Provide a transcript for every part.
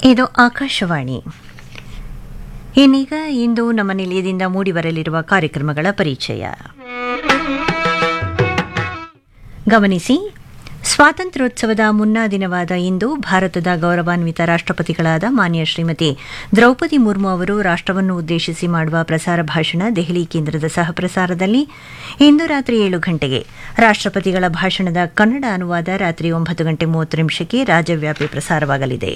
ಇದು ಆಕಾಶವಾಣಿ ಇನ್ನೀಗ ಇಂದು ನಮ್ಮ ನಿಲಯದಿಂದ ಮೂಡಿಬರಲಿರುವ ಕಾರ್ಯಕ್ರಮಗಳ ಪರಿಚಯ ಗಮನಿಸಿ ಸ್ವಾತಂತ್ರ್ಯೋತ್ಸವದ ಮುನ್ನಾ ದಿನವಾದ ಇಂದು ಭಾರತದ ಗೌರವಾನ್ವಿತ ರಾಷ್ಟ್ರಪತಿಗಳಾದ ಮಾನ್ಯ ಶ್ರೀಮತಿ ದ್ರೌಪದಿ ಮುರ್ಮು ಅವರು ರಾಷ್ಟ್ರವನ್ನು ಉದ್ದೇಶಿಸಿ ಮಾಡುವ ಪ್ರಸಾರ ಭಾಷಣ ದೆಹಲಿ ಕೇಂದ್ರದ ಸಹಪ್ರಸಾರದಲ್ಲಿ ಇಂದು ರಾತ್ರಿ ಏಳು ಗಂಟೆಗೆ ರಾಷ್ಟ್ರಪತಿಗಳ ಭಾಷಣದ ಕನ್ನಡ ಅನುವಾದ ರಾತ್ರಿ ಒಂಬತ್ತು ಗಂಟೆ ಮೂವತ್ತು ನಿಮಿಷಕ್ಕೆ ರಾಜ್ಯವ್ಯಾಪಿ ಪ್ರಸಾರವಾಗಲಿದೆ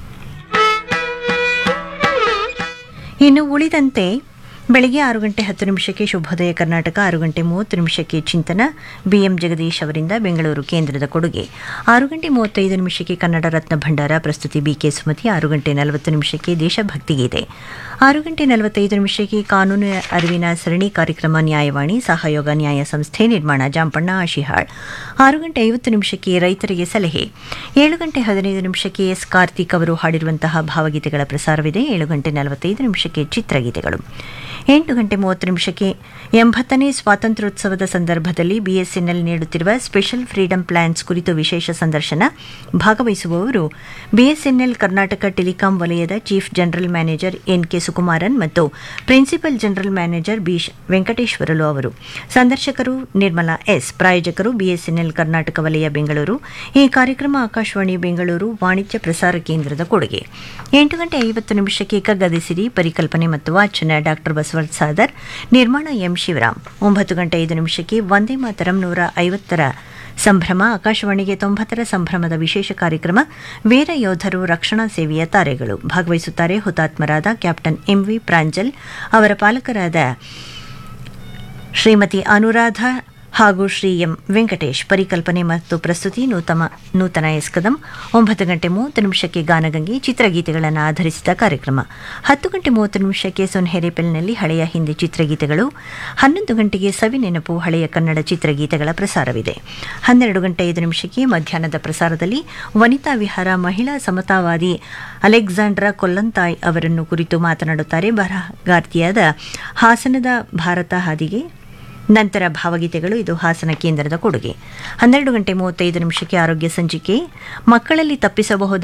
ಇನ್ನು ಉಳಿದಂತೆ ಬೆಳಗ್ಗೆ ಆರು ಗಂಟೆ ಹತ್ತು ನಿಮಿಷಕ್ಕೆ ಶುಭೋದಯ ಕರ್ನಾಟಕ ಆರು ಗಂಟೆ ಮೂವತ್ತು ನಿಮಿಷಕ್ಕೆ ಚಿಂತನ ಬಿಎಂ ಜಗದೀಶ್ ಅವರಿಂದ ಬೆಂಗಳೂರು ಕೇಂದ್ರದ ಕೊಡುಗೆ ಆರು ಗಂಟೆ ಮೂವತ್ತೈದು ನಿಮಿಷಕ್ಕೆ ಕನ್ನಡ ರತ್ನ ಭಂಡಾರ ಪ್ರಸ್ತುತಿ ಬಿಕೆ ಸುಮತಿ ಆರು ಗಂಟೆ ನಲವತ್ತು ನಿಮಿಷಕ್ಕೆ ದೇಶಭಕ್ತಿ ಗೀತೆ ಆರು ಗಂಟೆ ನಲವತ್ತೈದು ನಿಮಿಷಕ್ಕೆ ಕಾನೂನು ಅರಿವಿನ ಸರಣಿ ಕಾರ್ಯಕ್ರಮ ನ್ಯಾಯವಾಣಿ ಸಹಯೋಗ ನ್ಯಾಯ ಸಂಸ್ಥೆ ನಿರ್ಮಾಣ ಜಾಂಪಣ್ಣ ಆಶಿಹಾಳ್ ಆರು ಗಂಟೆ ಐವತ್ತು ನಿಮಿಷಕ್ಕೆ ರೈತರಿಗೆ ಸಲಹೆ ಏಳು ಗಂಟೆ ಹದಿನೈದು ನಿಮಿಷಕ್ಕೆ ಎಸ್ ಕಾರ್ತಿಕ್ ಅವರು ಹಾಡಿರುವಂತಹ ಭಾವಗೀತೆಗಳ ಪ್ರಸಾರವಿದೆ ಏಳು ಗಂಟೆ ನಲವತ್ತೈದು ನಿಮಿಷಕ್ಕೆ ಚಿತ್ರಗೀತೆಗಳು ಎಂಟು ಗಂಟೆ ಮೂವತ್ತು ನಿಮಿಷಕ್ಕೆ ಎಂಬತ್ತನೇ ಸ್ವಾತಂತ್ರ್ಯೋತ್ಸವದ ಸಂದರ್ಭದಲ್ಲಿ ಬಿಎಸ್ಎನ್ಎಲ್ ನೀಡುತ್ತಿರುವ ಸ್ಪೆಷಲ್ ಫ್ರೀಡಂ ಪ್ಲಾನ್ಸ್ ಕುರಿತು ವಿಶೇಷ ಸಂದರ್ಶನ ಭಾಗವಹಿಸುವವರು ಬಿಎಸ್ಎನ್ಎಲ್ ಕರ್ನಾಟಕ ಟೆಲಿಕಾಂ ವಲಯದ chief general manager NK Sukumaran ಮತ್ತು principal general manager B Venkateshwarlu ಅವರು ಸಂದರ್ಶಕರು ನಿರ್ಮಲಾ ಎಸ್ ಪ್ರಾಯೋಜಕರು ಬಿಎಸ್ಎನ್ಎಲ್ ಕರ್ನಾಟಕ ವಲಯ ಬೆಂಗಳೂರು ಈ ಕಾರ್ಯಕ್ರಮ ಆಕಾಶವಾಣಿ ಬೆಂಗಳೂರು ವಾಣಿಜ್ಯ ಪ್ರಸಾರ ಕೇಂದ್ರದ ಕೊಡುಗೆ ಎಂಟು ಗಂಟೆ ಐವತ್ತು ನಿಮಿಷಕ್ಕೆ ಕಗ್ಗದಿಸಿರಿ ಪರಿಕಲ್ಪನೆ ಮತ್ತು ವಾಚನ ಡಾಕ್ಟರ್ ಬಸವರಾಜ್ ಸಾದರ್ ನಿರ್ಮಾಣ ಎಂ ಶಿವರಾಮ್ ಒಂಬತ್ತು ಗಂಟೆ ಐದು ನಿಮಿಷಕ್ಕೆ ವಂದೇ ಮಾತರಂ ನೂರ ಐವತ್ತರ ಸಂಭ್ರಮ ಆಕಾಶವಾಣಿಗೆ ತೊಂಬತ್ತರ ಸಂಭ್ರಮದ ವಿಶೇಷ ಕಾರ್ಯಕ್ರಮ ವೀರ ಯೋಧರು ರಕ್ಷಣಾ ಸೇವೆಯ ತಾರೆಗಳು ಭಾಗವಹಿಸುತ್ತಾರೆ ಹುತಾತ್ಮರಾದ ಕ್ಯಾಪ್ಟನ್ ಎಂವಿ ಪ್ರಾಂಜಲ್ ಅವರ ಪಾಲಕರಾದ ಶ್ರೀಮತಿ ಅನುರಾಧ ಹಾಗೂ ಶ್ರೀ ಎಂ ವೆಂಕಟೇಶ್ ಪರಿಕಲ್ಪನೆ ಮತ್ತು ಪ್ರಸ್ತುತಿ ನೂತನ ನೂತನ ಎಸ್ ಕದಂ ಒಂಬತ್ತು ಗಂಟೆ ಮೂವತ್ತು ನಿಮಿಷಕ್ಕೆ ಗಾನಗಂಗೆ ಚಿತ್ರಗೀತೆಗಳನ್ನು ಆಧರಿಸಿದ ಕಾರ್ಯಕ್ರಮ ಹತ್ತು ಗಂಟೆ ಮೂವತ್ತು ನಿಮಿಷಕ್ಕೆ ಸೊನ್ಹೆರೆಪೆಲ್ನಲ್ಲಿ ಹಳೆಯ ಹಿಂದಿ ಚಿತ್ರಗೀತೆಗಳು ಹನ್ನೊಂದು ಗಂಟೆಗೆ ಸವಿ ನೆನಪು ಹಳೆಯ ಕನ್ನಡ ಚಿತ್ರಗೀತೆಗಳ ಪ್ರಸಾರವಿದೆ ಹನ್ನೆರಡು ಗಂಟೆ ಐದು ನಿಮಿಷಕ್ಕೆ ಮಧ್ಯಾಹ್ನದ ಪ್ರಸಾರದಲ್ಲಿ ವನಿತಾ ವಿಹಾರ ಮಹಿಳಾ ಸಮತಾವಾದಿ ಅಲೆಕ್ಸಾಂಡ್ರಾ ಕೊಲ್ಲಂತಾಯ್ ಅವರನ್ನು ಕುರಿತು ಮಾತನಾಡುತ್ತಾರೆ ಬರಹಗಾರ್ತಿಯಾದ ಹಾಸನದ ಭಾರತ ಹಾದಿಗೆ ನಂತರ ಭಾವಗೀತೆಗಳು ಇದು ಹಾಸನ ಕೇಂದ್ರದ ಕೊಡುಗೆ ಹನ್ನೆರಡು ಗಂಟೆ ಮೂವತ್ತೈದು ನಿಮಿಷಕ್ಕೆ ಆರೋಗ್ಯ ಸಂಚಿಕೆ ಮಕ್ಕಳಲ್ಲಿ ತಪ್ಪಿಸಬಹುದಾದ